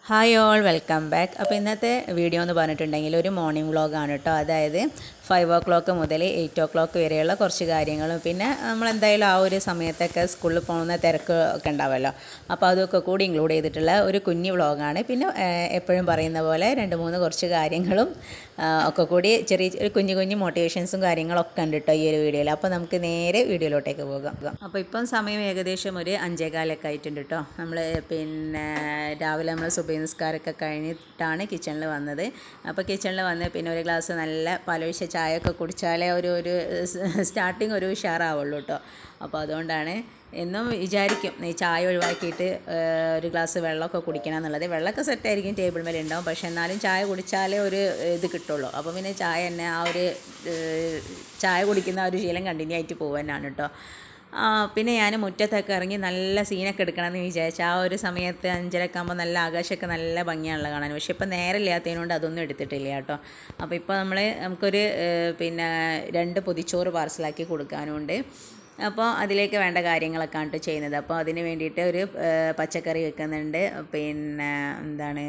hi all welcome back അപ്പോൾ ഇന്നത്തെ video എന്ന് പറഞ്ഞിട്ടുണ്ടെങ്കിൽ ഒരു മോർണിംഗ് വ്ളോഗാണ് കേട്ടോ അതായത് ഫൈവ് ഓ ക്ലോക്ക് മുതൽ എയ്റ്റ് ഓ ക്ലോക്ക് വരെയുള്ള കുറച്ച് കാര്യങ്ങളും പിന്നെ നമ്മൾ എന്തായാലും ആ ഒരു സമയത്തൊക്കെ സ്കൂളിൽ പോകുന്ന തിരക്ക് ഒക്കെ ഉണ്ടാവുമല്ലോ അപ്പോൾ അതൊക്കെ കൂടി ഇൻക്ലൂഡ് ചെയ്തിട്ടുള്ള ഒരു കുഞ്ഞു വ്ളോഗാണ് പിന്നെ ഏഹ്, എപ്പോഴും പറയുന്ന പോലെ രണ്ട് മൂന്ന് കുറച്ച് കാര്യങ്ങളും ആ, ഒക്കെ കൂടി ചെറിയ ഒരു കുഞ്ഞു കുഞ്ഞു മോട്ടിവേഷൻസും കാര്യങ്ങളൊക്കെ ഉണ്ട് കേട്ടോ ഈ ഒരു വീഡിയോയിൽ അപ്പോൾ നമുക്ക് നേരെ വീഡിയോയിലോട്ടേക്ക് പോകാം അപ്പോൾ ഇപ്പം സമയം ഏകദേശം ഒരു അഞ്ചേകാലൊക്കെ ആയിട്ടുണ്ട് കേട്ടോ നമ്മൾ പിന്നെ രാവിലെ നമ്മൾ സുബൈ നിസ്കാരമൊക്കെ കഴിഞ്ഞിട്ടാണ് കിച്ചണിൽ വന്നത് അപ്പോൾ കിച്ചണിൽ വന്ന് പിന്നെ ഒരു ഗ്ലാസ് നല്ല പാലൊഴിച്ച ചായ ഒക്കെ കുടിച്ചാലേ ഒരു ഒരു സ്റ്റാർട്ടിങ് ഒരു ഉഷാറാവുള്ളൂ കേട്ടോ അപ്പോൾ അതുകൊണ്ടാണ് എന്നും വിചാരിക്കും ഈ ചായ ഒഴിവാക്കിയിട്ട് ഏഹ്, ഒരു ഗ്ലാസ് വെള്ളമൊക്കെ കുടിക്കണം എന്നുള്ളത് വെള്ളമൊക്കെ സെറ്റായിരിക്കും ടേബിൾ മേലെ ഉണ്ടാവും പക്ഷെ എന്നാലും ചായ കുടിച്ചാലേ ഒരു ഇത് കിട്ടുള്ളൂ അപ്പോൾ പിന്നെ ചായ തന്നെ ആ ഒരു ഏഹ്, ചായ കുടിക്കുന്ന ആ ഒരു ശീലം കണ്ടിന്യൂ ആയിട്ട് പോകാനാണ് കേട്ടോ ആ, പിന്നെ ഞാൻ മുറ്റത്തൊക്കെ ഇറങ്ങി നല്ല സീനൊക്കെ എടുക്കണമെന്ന് വിചാരിച്ചു ആ ഒരു സമയത്ത് അഞ്ചരക്കെ ആകുമ്പോൾ നല്ല ആകാശമൊക്കെ നല്ല ഭംഗിയാണല്ലോ കാണാൻ പക്ഷേ ഇപ്പം നേരമില്ലാത്തതിനോണ്ട് അതൊന്നും എടുത്തിട്ടില്ല കേട്ടോ അപ്പോൾ ഇപ്പോൾ നമ്മൾ നമുക്കൊരു ഏഹ്, പിന്നെ രണ്ട് പൊതിച്ചോറ് പാർസലാക്കി കൊടുക്കാനുണ്ട് അപ്പോൾ അതിലേക്ക് വേണ്ട കാര്യങ്ങളൊക്കെ ആണ് ട്ടോ ചെയ്യുന്നത് അപ്പോൾ അതിന് വേണ്ടിയിട്ട് ഒരു ഏഹ്, പച്ചക്കറി വെക്കുന്നുണ്ട് പിന്നെ എന്താണ്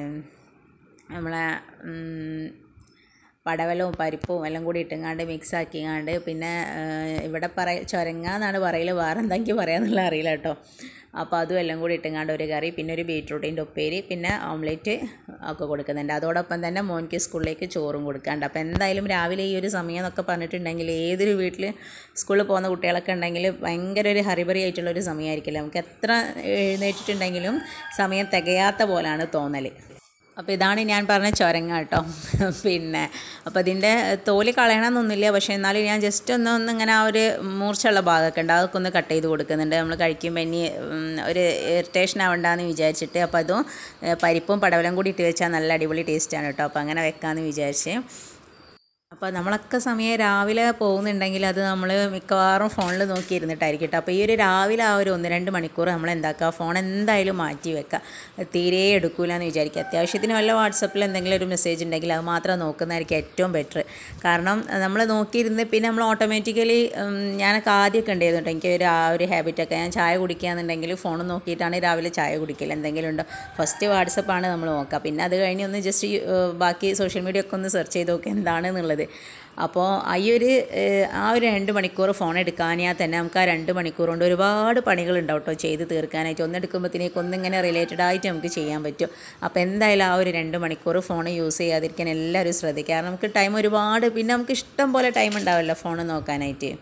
നമ്മളെ ഉം, പടവലവും പരിപ്പും എല്ലാം കൂടി ഇട്ടുങ്ങാണ്ട് മിക്സ് ആക്കിങ്ങാണ്ട് പിന്നെ ഏഹ്, ഇവിടെ പറയ ചൊരങ്ങ എന്നാണ് പറയൽ വേറെ എന്തെങ്കിലും പറയാന്നുള്ള അറിയില്ല കേട്ടോ അപ്പോൾ അതും എല്ലാം കൂടി ഇട്ടുങ്ങാണ്ട് ഒരു കറി പിന്നെ ഒരു ബീട്രൂട്ടിൻ്റെ ഉപ്പേരി പിന്നെ ഓംലെറ്റ് ഒക്കെ കൊടുക്കുന്നുണ്ട് അതോടൊപ്പം തന്നെ മോനിക്ക് സ്കൂളിലേക്ക് ചോറും കൊടുക്കാണ്ട് അപ്പോൾ എന്തായാലും രാവിലെ ഈ ഒരു സമയം എന്നൊക്കെ പറഞ്ഞിട്ടുണ്ടെങ്കിൽ ഏതൊരു വീട്ടിൽ സ്കൂളിൽ പോകുന്ന കുട്ടികളൊക്കെ ഉണ്ടെങ്കിൽ ഭയങ്കര ഒരു ഹറിബറി ആയിട്ടുള്ള ഒരു സമയമായിരിക്കില്ല നമുക്ക് എത്ര എഴുന്നേറ്റിട്ടുണ്ടെങ്കിലും സമയം തികയാത്ത പോലാണ് തോന്നൽ അപ്പോൾ ഇതാണ് ഞാൻ പറഞ്ഞ ചുരങ്ങ കേട്ടോ പിന്നെ അപ്പോൾ ഇതിൻ്റെ തോല് കളയണമെന്നൊന്നുമില്ല പക്ഷേ എന്നാലും ഞാൻ ജസ്റ്റ് ഒന്ന് ഒന്ന് ഇങ്ങനെ ആ ഒരു മൂർച്ചയുള്ള ഭാഗമൊക്കെ ഉണ്ട് അതൊക്കെ ഒന്ന് കട്ട് ചെയ്ത് കൊടുക്കുന്നുണ്ട് നമ്മൾ കഴിക്കുമ്പോൾ ഇനി ഉം, ഒരു ഇറിറ്റേഷൻ ആവണ്ടെന്ന് വിചാരിച്ചിട്ട് അപ്പോൾ അതും ഏ, പരിപ്പും പടവലം കൂടി ഇട്ട് വെച്ചാൽ നല്ല അടിപൊളി ടേസ്റ്റാണ് കേട്ടോ അപ്പോൾ അങ്ങനെ വെക്കാമെന്ന് വിചാരിച്ച് അപ്പോൾ നമ്മളൊക്കെ സമയം രാവിലെ പോകുന്നുണ്ടെങ്കിൽ അത് നമ്മൾ മിക്കവാറും ഫോണിൽ നോക്കിയിരുന്നിട്ടായിരിക്കും കേട്ടോ അപ്പോൾ ഈ ഒരു രാവിലെ ആ ഒരു ഒന്ന് രണ്ട് മണിക്കൂർ നമ്മൾ എന്താക്കുക ഫോൺ എന്തായാലും മാറ്റി വെക്കുക തീരെ എടുക്കൂല എന്ന് വിചാരിക്കുക അത്യാവശ്യത്തിന് വല്ല വാട്സപ്പിൽ എന്തെങ്കിലും ഒരു മെസ്സേജ് ഉണ്ടെങ്കിൽ അത് മാത്രം നോക്കുന്നതായിരിക്കും ഏറ്റവും ബെറ്റർ കാരണം നമ്മൾ നോക്കിയിരുന്ന് പിന്നെ നമ്മൾ ഓട്ടോമാറ്റിക്കലി ഞാനൊക്കെ ആദ്യമൊക്കെ ഉണ്ടായിരുന്നു കേട്ടോ എനിക്ക് ഒരു ആ ഒരു ഹാബിറ്റൊക്കെ ഞാൻ ചായ കുടിക്കുകയെന്നുണ്ടെങ്കിൽ ഫോൺ നോക്കിയിട്ടാണ് രാവിലെ ചായ കുടിക്കൽ എന്തെങ്കിലും ഉണ്ടോ ഫസ്റ്റ് വാട്സപ്പാണ് നമ്മൾ നോക്കുക പിന്നെ അത് കഴിഞ്ഞ് ഒന്ന് ജസ്റ്റ് ബാക്കി സോഷ്യൽ മീഡിയ ഒക്കെ ഒന്ന് സെർച്ച് ചെയ്ത് നോക്കുക എന്താണെന്നുള്ളത് അപ്പോൾ ഈ ഒരു ഏഹ്, ആ ഒരു രണ്ട് മണിക്കൂർ ഫോൺ എടുക്കാനാൽ തന്നെ നമുക്ക് ആ രണ്ട് മണിക്കൂർ കൊണ്ട് ഒരുപാട് പണികളുണ്ടാവും കേട്ടോ ചെയ്ത് തീർക്കാനായിട്ട് ഒന്നെടുക്കുമ്പോഴത്തേക്ക് ഒന്നിങ്ങനെ റിലേറ്റഡ് ആയിട്ട് നമുക്ക് ചെയ്യാൻ പറ്റും അപ്പോൾ എന്തായാലും ആ ഒരു രണ്ട് മണിക്കൂർ ഫോൺ യൂസ് ചെയ്യാതിരിക്കാൻ എല്ലാവരും ശ്രദ്ധിക്കുക കാരണം നമുക്ക് ടൈം ഒരുപാട് പിന്നെ നമുക്ക് ഇഷ്ടം പോലെ ടൈം ഉണ്ടാവുമല്ലോ ഫോൺ നോക്കാനായിട്ട്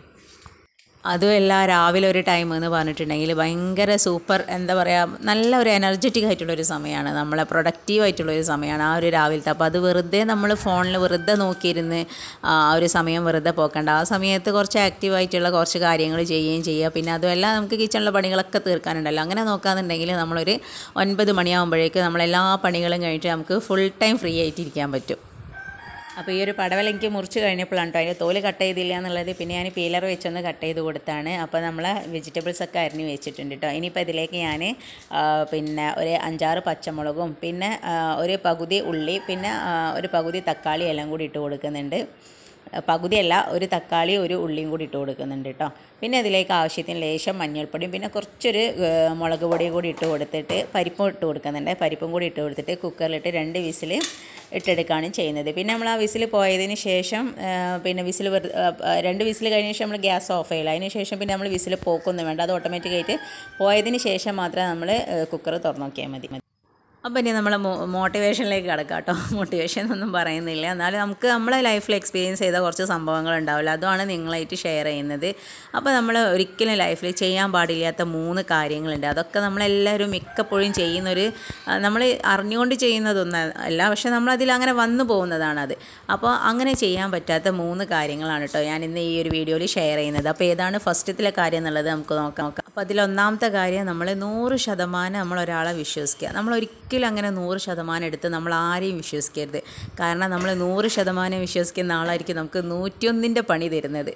അതുമല്ല രാവിലെ ഒരു ടൈം എന്ന് പറഞ്ഞിട്ടുണ്ടെങ്കിൽ ഭയങ്കര സൂപ്പർ എന്താ പറയുക നല്ല ഒരു എനർജറ്റിക് ആയിട്ടുള്ളൊരു സമയമാണ് നമ്മളെ പ്രൊഡക്റ്റീവ് ആയിട്ടുള്ളൊരു സമയമാണ് ആ ഒരു രാവിലത്തെ അപ്പോൾ അത് വെറുതെ നമ്മൾ ഫോണിൽ വെറുതെ നോക്കിയിരുന്ന് ആ ഒരു സമയം വെറുതെ പോക്കണ്ട ആ സമയത്ത് കുറച്ച് ആക്റ്റീവ് ആയിട്ടുള്ള കുറച്ച് കാര്യങ്ങൾ ചെയ്യുകയും ചെയ്യുക പിന്നെ അതുമല്ല നമുക്ക് കിച്ചണിലെ പണികളൊക്കെ തീർക്കാനുണ്ടല്ലോ അങ്ങനെ നോക്കാന്നുണ്ടെങ്കിൽ നമ്മളൊരു ഒൻപത് മണിയാകുമ്പോഴേക്ക് നമ്മളെല്ലാ പണികളും കഴിഞ്ഞിട്ട് നമുക്ക് ഫുൾ ടൈം ഫ്രീ ആയിട്ടിരിക്കാൻ പറ്റും അപ്പോൾ ഈ ഒരു പടവല എനിക്ക് മുറിച്ച് കഴിഞ്ഞപ്പോഴാണ് കേട്ടോ അതിൻ്റെ തോല് കട്ട് ചെയ്തില്ല എന്നുള്ളത് പിന്നെ ഞാൻ പീലർ വെച്ചൊന്ന് കട്ട് ചെയ്ത് കൊടുത്താണ് അപ്പോൾ നമ്മൾ വെജിറ്റബിൾസ് ഒക്കെ അരിഞ്ഞ് വെച്ചിട്ടുണ്ട് കേട്ടോ ഇനിയിപ്പോൾ ഇതിലേക്ക് ഞാൻ പിന്നെ ഒരു അഞ്ചാറ് പച്ചമുളകും പിന്നെ ആ, ഒരു പകുതി ഉള്ളി പിന്നെ ആ, ഒരു പകുതി തക്കാളി എല്ലാം കൂടി ഇട്ട് കൊടുക്കുന്നുണ്ട് പകുതിയല്ല ഒരു തക്കാളി ഒരു ഉള്ളിയും കൂടി ഇട്ട് കൊടുക്കുന്നുണ്ട് കേട്ടോ പിന്നെ അതിലേക്ക് ആവശ്യത്തിന് ലേശം മഞ്ഞൾപ്പൊടിയും പിന്നെ കുറച്ചൊരു ഏഹ്, മുളക് പൊടിയും കൂടി ഇട്ട് കൊടുത്തിട്ട് പരിപ്പും ഇട്ട് കൊടുക്കുന്നുണ്ട് പരിപ്പും കൂടി ഇട്ട് കൊടുത്തിട്ട് കുക്കറിലിട്ട് രണ്ട് വിസിൽ ഇട്ടെടുക്കുകയാണ് ചെയ്യുന്നത് പിന്നെ നമ്മൾ ആ വിസിൽ പോയതിന് ശേഷം ഏഹ്, പിന്നെ വിസിൽ രണ്ട് വിസിൽ കഴിഞ്ഞ ശേഷം നമ്മൾ ഗ്യാസ് ഓഫ് ചെയ്യില്ല അതിന് ശേഷം പിന്നെ നമ്മൾ വിസിൽ പോക്കൊന്നും വേണ്ട അത് ഓട്ടോമാറ്റിക്കായിട്ട് പോയതിന് ശേഷം മാത്രമേ നമ്മൾ കുക്കർ തുറന്നു നോക്കിയാൽ മതി അപ്പോൾ ഇനി നമ്മൾ മോട്ടിവേഷനിലേക്ക് കിടക്കാം കേട്ടോ മോട്ടിവേഷൻ ഒന്നും പറയുന്നില്ല എന്നാലും നമുക്ക് നമ്മളെ ലൈഫിൽ എക്സ്പീരിയൻസ് ചെയ്ത കുറച്ച് സംഭവങ്ങൾ ഉണ്ടാവില്ല അതുമാണ് നിങ്ങളായിട്ട് ഷെയർ ചെയ്യുന്നത് അപ്പോൾ നമ്മൾ ഒരിക്കലും ലൈഫിൽ ചെയ്യാൻ പാടില്ലാത്ത മൂന്ന് കാര്യങ്ങളുണ്ട് അതൊക്കെ നമ്മളെല്ലാവരും മിക്കപ്പോഴും ചെയ്യുന്നൊരു ആ, നമ്മൾ അറിഞ്ഞുകൊണ്ട് ചെയ്യുന്നതൊന്നും അല്ല പക്ഷെ നമ്മളതിൽ അങ്ങനെ വന്നു പോകുന്നതാണത് അപ്പോൾ അങ്ങനെ ചെയ്യാൻ പറ്റാത്ത മൂന്ന് കാര്യങ്ങളാണ് കേട്ടോ ഞാൻ ഇന്ന് ഈ ഒരു വീഡിയോയിൽ ഷെയർ ചെയ്യുന്നത് അപ്പോൾ ഏതാണ് ഫസ്റ്റത്തിലെ കാര്യം എന്നുള്ളത് നമുക്ക് നോക്കാം നോക്കാം അപ്പോൾ അതിലൊന്നാമത്തെ കാര്യം നമ്മൾ നൂറ് ശതമാനം നമ്മൾ ഒരാളെ വിശ്വസിക്കുക നമ്മൾ ഒരിക്കലും അങ്ങനെ നൂറ് ശതമാനം എടുത്ത് നമ്മൾ ആരെയും വിശ്വസിക്കരുത് കാരണം നമ്മൾ നൂറ് ശതമാനം വിശ്വസിക്കുന്ന ആളായിരിക്കും നമുക്ക് നൂറ്റിയൊന്നിൻ്റെ പണി തരുന്നത്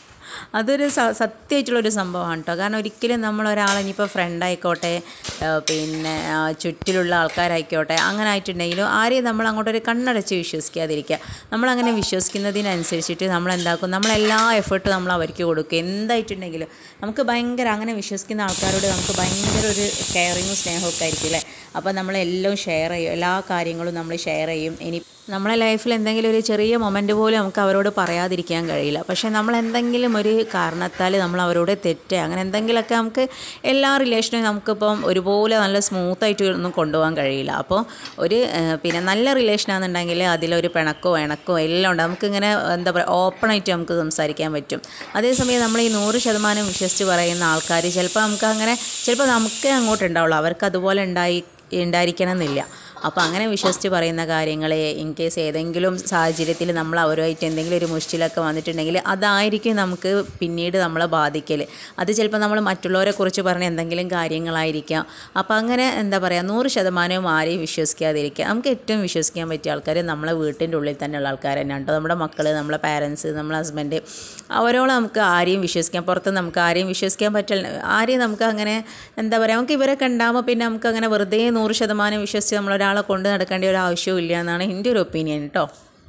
അതൊരു സ സത്യമായിട്ടുള്ളൊരു സംഭവമാണ് കേട്ടോ കാരണം ഒരിക്കലും നമ്മൾ ഒരാളെ ഇനിയിപ്പോൾ ഫ്രണ്ട് ആയിക്കോട്ടെ ആ, പിന്നെ ആ, ചുറ്റിലുള്ള ആൾക്കാരായിക്കോട്ടെ അങ്ങനെ ആയിട്ടുണ്ടെങ്കിലും ആരെയും നമ്മൾ അങ്ങോട്ടൊരു കണ്ണടച്ച് വിശ്വസിക്കാതിരിക്കുക നമ്മളങ്ങനെ വിശ്വസിക്കുന്നതിനനുസരിച്ചിട്ട് നമ്മൾ എന്താക്കും നമ്മളെല്ലാ എഫേർട്ടും നമ്മൾ അവർക്ക് കൊടുക്കും എന്തായിട്ടുണ്ടെങ്കിലും നമുക്ക് ഭയങ്കര അങ്ങനെ വിശ്വസിക്കുന്ന ആൾക്കാരോട് നമുക്ക് ഭയങ്കര ഒരു കെയറിങ്ങും സ്നേഹമൊക്കെ ആയിരിക്കും അല്ലേ അപ്പോൾ നമ്മളെല്ലാം ഷെയർ ചെയ്യും എല്ലാ കാര്യങ്ങളും നമ്മൾ ഷെയർ ചെയ്യും ഇനി നമ്മളെ ലൈഫിൽ എന്തെങ്കിലും ഒരു ചെറിയ മൊമെൻറ്റ് പോലും നമുക്ക് അവരോട് പറയാതിരിക്കാൻ കഴിയില്ല പക്ഷേ നമ്മൾ എന്തെങ്കിലും ഒരു കാരണത്താൽ നമ്മൾ അവരോട് തെറ്റ് അങ്ങനെ എന്തെങ്കിലുമൊക്കെ നമുക്ക് എല്ലാ റിലേഷനും നമുക്കിപ്പം ഒരുപോലെ നല്ല സ്മൂത്തായിട്ട് ഒന്നും കൊണ്ടുപോകാൻ കഴിയില്ല അപ്പോൾ ഒരു ഏഹ്, പിന്നെ നല്ല റിലേഷനാണെന്നുണ്ടെങ്കിൽ അതിലൊരു പിണക്കോ ഇണക്കോ എല്ലാം ഉണ്ട് നമുക്കിങ്ങനെ എന്താ പറയുക ഓപ്പണായിട്ട് നമുക്ക് സംസാരിക്കാൻ പറ്റും അതേസമയം നമ്മൾ ഈ നൂറ് ശതമാനം വിശ്വസിച്ച് പറയുന്ന ആൾക്കാർ ചിലപ്പോൾ നമുക്ക് അങ്ങനെ ചിലപ്പോൾ നമുക്കേ അങ്ങോട്ട് ഉണ്ടാവുള്ളൂ അവർക്ക് അതുപോലെ ഉണ്ടായി ഉണ്ടായിരിക്കണം എന്നില്ല അപ്പോൾ അങ്ങനെ വിശ്വസിച്ച് പറയുന്ന കാര്യങ്ങൾ ഇൻ കേസ് ഏതെങ്കിലും സാഹചര്യത്തിൽ നമ്മൾ അവരുമായിട്ട് എന്തെങ്കിലും ഒരു മുഷ്ടിലൊക്കെ വന്നിട്ടുണ്ടെങ്കിൽ അതായിരിക്കും നമുക്ക് പിന്നീട് നമ്മളെ ബാധിക്കൽ അത് ചിലപ്പോൾ നമ്മൾ മറ്റുള്ളവരെ കുറിച്ച് പറഞ്ഞ എന്തെങ്കിലും കാര്യങ്ങളായിരിക്കാം അപ്പോൾ അങ്ങനെ എന്താ പറയുക നൂറ് ശതമാനവും ആരെയും വിശ്വസിക്കാതിരിക്കുക നമുക്ക് ഏറ്റവും വിശ്വസിക്കാൻ പറ്റിയ ആൾക്കാർ നമ്മളെ വീട്ടിൻ്റെ ഉള്ളിൽ തന്നെയുള്ള ആൾക്കാർ തന്നെയാണ് കേട്ടോ നമ്മുടെ മക്കൾ നമ്മളെ പാരൻസ് നമ്മളെ ഹസ്ബൻഡ് അവരോളം നമുക്ക് ആരെയും വിശ്വസിക്കാം പുറത്ത് നമുക്ക് ആരെയും വിശ്വസിക്കാൻ പറ്റില്ല ആരെയും നമുക്ക് അങ്ങനെ എന്താ പറയുക നമുക്ക് ഇവരൊക്കെ ഉണ്ടാകുമ്പോൾ പിന്നെ നമുക്ക് അങ്ങനെ വെറുതെ നൂറ് ശതമാനം വിശ്വസിച്ച് നമ്മളൊരാളെ കൊണ്ട് നടക്കേണ്ട ഒരു ആവശ്യവും ഇല്ല എന്നാണ് എൻ്റെ ഒരു ഒപ്പീനിയൻ കേട്ടോ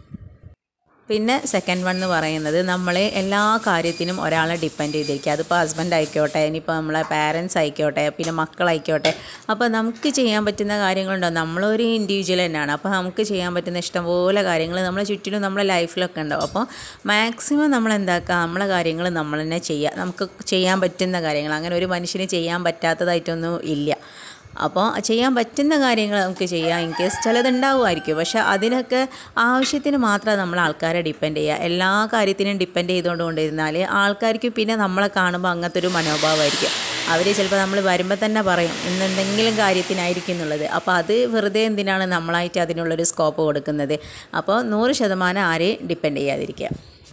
പിന്നെ സെക്കൻഡ് വൺ എന്ന് പറയുന്നത് നമ്മൾ എല്ലാ കാര്യത്തിനും ഒരാളെ ഡിപ്പെൻഡ് ചെയ്തിരിക്കുക അതിപ്പോൾ ഹസ്ബൻഡ് ആയിക്കോട്ടെ ഇനിയിപ്പോൾ നമ്മളെ പാരൻസ് ആയിക്കോട്ടെ പിന്നെ മക്കളായിക്കോട്ടെ അപ്പോൾ നമുക്ക് ചെയ്യാൻ പറ്റുന്ന കാര്യങ്ങളുണ്ടോ നമ്മളൊരു ഇൻഡിവിജ്വൽ തന്നെയാണ് അപ്പോൾ നമുക്ക് ചെയ്യാൻ പറ്റുന്ന ഇഷ്ടംപോലെ കാര്യങ്ങൾ നമ്മളെ ചുറ്റിലും നമ്മളെ ലൈഫിലൊക്കെ ഉണ്ടാവും അപ്പോൾ മാക്സിമം നമ്മൾ എന്താക്കുക നമ്മളെ കാര്യങ്ങൾ നമ്മൾ തന്നെ ചെയ്യുക നമുക്ക് ചെയ്യാൻ പറ്റുന്ന കാര്യങ്ങൾ അങ്ങനെ ഒരു മനുഷ്യന് ചെയ്യാൻ പറ്റാത്തതായിട്ടൊന്നും ഇല്ല അപ്പോൾ ചെയ്യാൻ പറ്റുന്ന കാര്യങ്ങൾ നമുക്ക് ചെയ്യാം ഇൻ കേസ് ചിലതുണ്ടാവുമായിരിക്കും പക്ഷെ അതിനൊക്കെ ആവശ്യത്തിന് മാത്രം നമ്മൾ ആൾക്കാരെ ഡിപ്പെൻഡ് ചെയ്യുക എല്ലാ കാര്യത്തിനും ഡിപ്പെൻഡ് ചെയ്തുകൊണ്ട് കൊണ്ടിരുന്നാൽ ആൾക്കാർക്ക് പിന്നെ നമ്മളെ കാണുമ്പോൾ അങ്ങനത്തെ ഒരു മനോഭാവമായിരിക്കും അവർ ചിലപ്പോൾ നമ്മൾ വരുമ്പോൾ തന്നെ പറയും ഇന്ന് എന്തെങ്കിലും കാര്യത്തിനായിരിക്കും എന്നുള്ളത് അപ്പോൾ അത് വെറുതെ എന്തിനാണ് നമ്മളായിട്ട് അതിനുള്ളൊരു സ്കോപ്പ് കൊടുക്കുന്നത് അപ്പോൾ നൂറ് ശതമാനം ആരെയും ഡിപ്പെൻഡ് ചെയ്യാതിരിക്കുക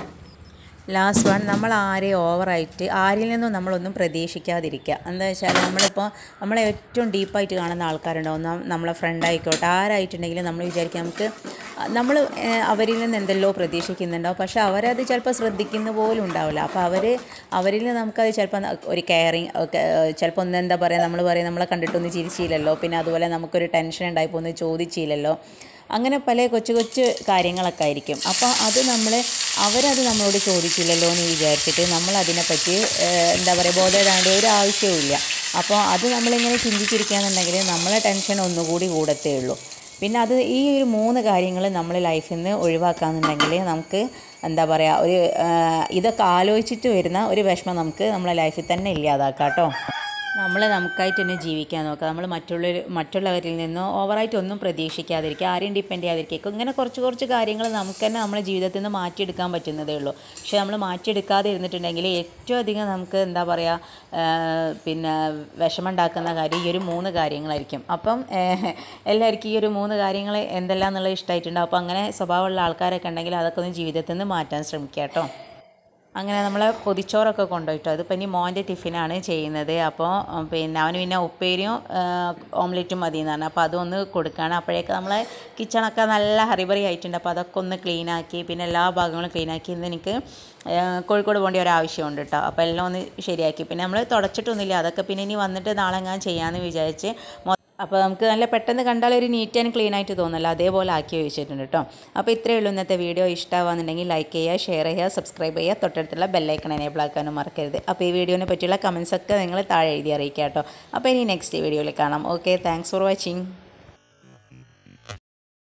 ലാസ്റ്റ് വൺ നമ്മൾ ആരെയും ഓവറായിട്ട് ആരിൽ നിന്നും നമ്മളൊന്നും പ്രതീക്ഷിക്കാതിരിക്കുക എന്താ വെച്ചാൽ നമ്മളിപ്പോൾ നമ്മളെ ഏറ്റവും ഡീപ്പായിട്ട് കാണുന്ന ആൾക്കാരുണ്ടാവും നം- നമ്മളെ ഫ്രണ്ട് ആയിക്കോട്ടെ ആരായിട്ടുണ്ടെങ്കിലും നമ്മൾ വിചാരിക്കുക നമുക്ക് നമ്മൾ അവരിൽ നിന്ന് എന്തെല്ലോ പ്രതീക്ഷിക്കുന്നുണ്ടാവും പക്ഷേ അവരത് ചിലപ്പോൾ ശ്രദ്ധിക്കുന്ന പോലും ഉണ്ടാവില്ല അപ്പോൾ അവർ അവരിൽ നിന്ന് നമുക്കത് ചിലപ്പോൾ ഒരു കെയറിങ് ഒക്കെ ചിലപ്പോൾ ഒന്ന് എന്താ പറയുക നമ്മൾ പറയും നമ്മളെ കണ്ടിട്ടൊന്നും ചിരിച്ചില്ലല്ലോ പിന്നെ അതുപോലെ നമുക്കൊരു ടെൻഷൻ ഉണ്ടായിപ്പോൾ ഒന്ന് ചോദിച്ചില്ലല്ലോ അങ്ങനെ പല കൊച്ചു കൊച്ചു കാര്യങ്ങളൊക്കെ ആയിരിക്കും അപ്പോൾ അത് നമ്മൾ അവരത് നമ്മളോട് ചോദിച്ചില്ലല്ലോ എന്ന് വിചാരിച്ചിട്ട് നമ്മൾ അതിനെപ്പറ്റി ഏഹ്, എന്താ പറയുക ബോധേടാണ്ട് ഒരു ആവശ്യവുമില്ല അപ്പോൾ അത് നമ്മളിങ്ങനെ ചിന്തിച്ചിരിക്കുകയാണെന്നുണ്ടെങ്കിൽ നമ്മളെ ടെൻഷൻ ഒന്നുകൂടി കൂടത്തേ ഉള്ളൂ പിന്നെ അത് ഈ ഒരു മൂന്ന് കാര്യങ്ങൾ നമ്മൾ ലൈഫിൽ നിന്ന് ഒഴിവാക്കാന്നുണ്ടെങ്കിൽ നമുക്ക് എന്താ പറയുക ഒരു ഏഹ്, ഇതൊക്കെ ആലോചിച്ചിട്ട് വരുന്ന ഒരു വിഷമം നമുക്ക് നമ്മളെ ലൈഫിൽ തന്നെ ഇല്ലാതാക്കാം കേട്ടോ നമ്മൾ നമുക്കായിട്ട് തന്നെ ജീവിക്കാൻ നോക്കുക നമ്മൾ മറ്റുള്ള മറ്റുള്ളവരിൽ നിന്നോ ഓവറായിട്ട് ഒന്നും പ്രതീക്ഷിക്കാതിരിക്കുക ആരെയും ഡിപ്പെൻഡ് ചെയ്യാതിരിക്കുക ഇങ്ങനെ കുറച്ച് കുറച്ച് കാര്യങ്ങൾ നമുക്ക് തന്നെ നമ്മുടെ ജീവിതത്തിൽ നിന്ന് മാറ്റിയെടുക്കാൻ പറ്റുന്നതേ ഉള്ളൂ പക്ഷേ നമ്മൾ മാറ്റിയെടുക്കാതെ ഇരുന്നിട്ടുണ്ടെങ്കിൽ ഏറ്റവും അധികം നമുക്ക് എന്താ പറയുക പിന്നെ വിഷമമുണ്ടാക്കുന്ന കാര്യം ഈ ഒരു മൂന്ന് കാര്യങ്ങളായിരിക്കും അപ്പം ഏഹ്, എല്ലാവർക്കും ഈ ഒരു മൂന്ന് കാര്യങ്ങൾ എന്തെല്ലാം എന്നുള്ളത് ഇഷ്ടമായിട്ടുണ്ടാവും അപ്പോൾ അങ്ങനെ സ്വഭാവമുള്ള ആൾക്കാരൊക്കെ ഉണ്ടെങ്കിൽ അതൊക്കെ ഒന്ന് ജീവിതത്തിൽ നിന്ന് മാറ്റാൻ ശ്രമിക്കുക കേട്ടോ അങ്ങനെ നമ്മൾ പൊതിച്ചോറൊക്കെ കൊണ്ടുപോയിട്ടോ അതിപ്പോൾ ഇനി മോൻ്റെ ടിഫിനാണ് ചെയ്യുന്നത് അപ്പോൾ ഉം, പിന്നെ അവന് പിന്നെ ഉപ്പേരിയും ആ, ഓംലെറ്റും മതി എന്ന് പറഞ്ഞു അപ്പോൾ അതൊന്ന് കൊടുക്കുകയാണ് അപ്പോഴേക്ക് നമ്മളെ കിച്ചണൊക്കെ നല്ല ഹറിബറി ആയിട്ടുണ്ട് അപ്പോൾ അതൊക്കെ ഒന്ന് ക്ലീനാക്കി പിന്നെ എല്ലാ ഭാഗങ്ങളും ക്ലീനാക്കി ഇന്ന് എനിക്ക് ആ, കോഴിക്കോട് പോകേണ്ട ഒരു ആവശ്യമുണ്ട് കേട്ടോ അപ്പോൾ എല്ലാം ഒന്ന് ശരിയാക്കി പിന്നെ നമ്മൾ തുടച്ചിട്ടൊന്നുമില്ല അതൊക്കെ പിന്നെ ഇനി വന്നിട്ട് നാളെ ഞാൻ ചെയ്യാമെന്ന് വിചാരിച്ച് മൊ- അപ്പോൾ നമുക്ക് നല്ല പെട്ടെന്ന് കണ്ടാൽ ഒരു നീറ്റ് ആൻഡ് ക്ലീൻ ആയിട്ട് തോന്നല്ലോ അതേപോലെ ആക്കി വെച്ചിട്ടുണ്ട് കേട്ടോ അപ്പോൾ ഇത്രയേ ഉള്ളൂ ഇന്നത്തെ വീഡിയോ ഇഷ്ടമാകുന്നുണ്ടെങ്കിൽ ലൈക്ക് ചെയ്യുക ഷെയർ ചെയ്യുക സബ്സ്ക്രൈബ് ചെയ്യുക തൊട്ടടുത്തുള്ള ബെല്ലൈക്കൺ എനേബിൾ ആക്കാനും മറക്കരുത് അപ്പോൾ ഈ വീഡിയോനെ പറ്റിയുള്ള കമൻസ് ഒക്കെ നിങ്ങൾ താഴെ എഴുതി അറിയിക്കുക കേട്ടോ അപ്പോൾ ഇനി നെക്സ്റ്റ് വീഡിയോയിൽ കാണാം ഓക്കെ താങ്ക്സ് ഫോർ വാച്ചിങ്